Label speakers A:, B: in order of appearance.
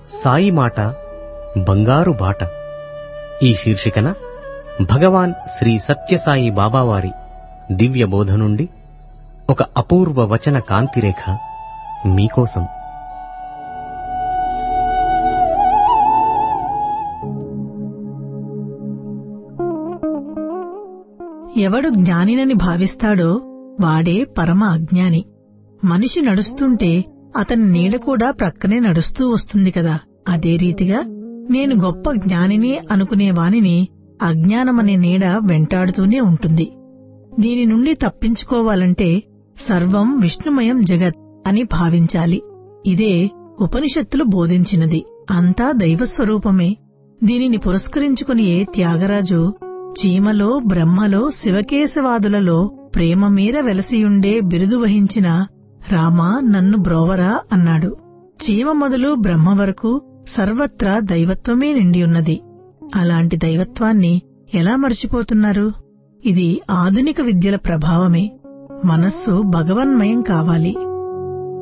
A: సాయి మాట బంగారు బాట ఈ శీర్షికన భగవాన్ శ్రీ సత్యసాయి బాబావారి దివ్య బోధ నుండి ఒక అపూర్వ వచన కాంతిరేఖ మీకోసం
B: ఎవడు జ్ఞానినని భావిస్తాడో వాడే పరమ అజ్ఞాని మనిషి నడుస్తుంటే అతని నీడ కూడా ప్రక్కనే నడుస్తూ వస్తుంది కదా అదే రీతిగా నేను గొప్ప జ్ఞానిని అనుకునే వానిని అజ్ఞానమనే నీడ వెంటాడుతూనే ఉంటుంది దీని నుండి తప్పించుకోవాలంటే సర్వం విష్ణుమయం జగత్ అని భావించాలి ఇదే ఉపనిషత్తులు బోధించినది అంతా దైవస్వరూపమే దీనిని పురస్కరించుకునియే త్యాగరాజు చీమలో బ్రహ్మలో శివకేశవాదులలో ప్రేమ మీర వెలసియుండే బిరుదు వహించిన రామా నన్ను బ్రోవరా అన్నాడు చీమ మొదలు బ్రహ్మ వరకు సర్వత్రా దైవత్వమే నిండియున్నది అలాంటి దైవత్వాన్ని ఎలా మర్చిపోతున్నారు ఇది ఆధునిక విద్యల ప్రభావమే మనస్సు భగవన్మయం కావాలి